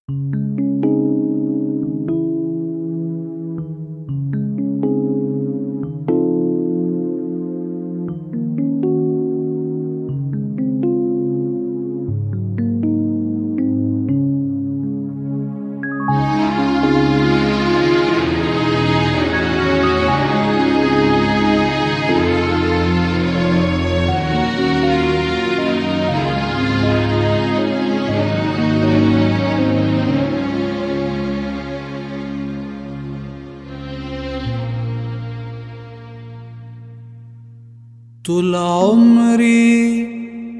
طول عمري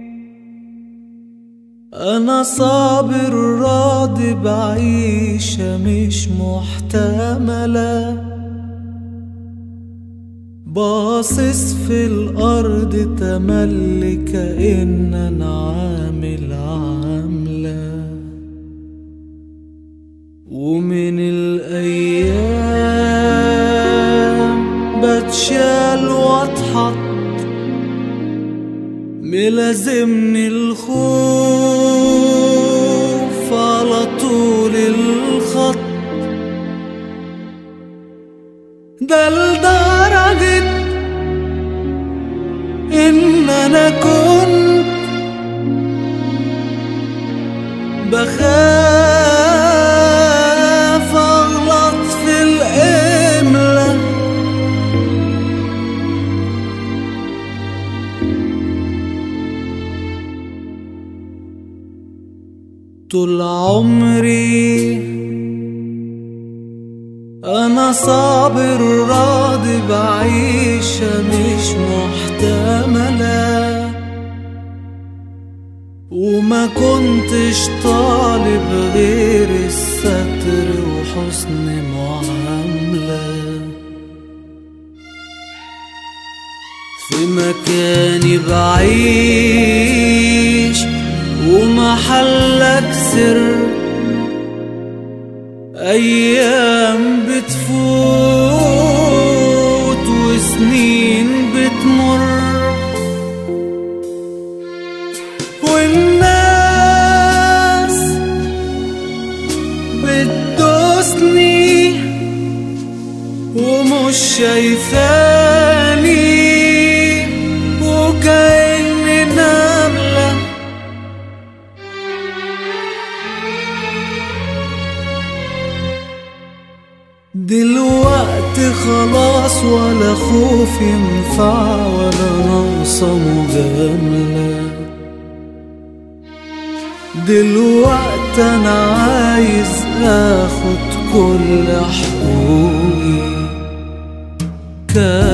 أنا صابر راضي بعيشة مش محتملة باصص في الأرض تملي كأن أنا عامل عاملة ومن الأيام بتشال واتحط ملازمني الخوف على طول الخط ده لدرجة إن أنا كنت بخاف أغلط في الإملة طول عمري أنا صابر راضي بعيشة مش محتملة وما كنتش طالب غير الستر وحسن معاملة في مكاني بعيش ومحلك سر أيام بتفوت وسنين بتمر والناس بتدوسني ومش شايفاني وكأني نملة دلوقتي خلاص ولا خوف ينفع ولا ناقصة مجاملة دلوقتي أنا عايز آخد كل حقوقي كان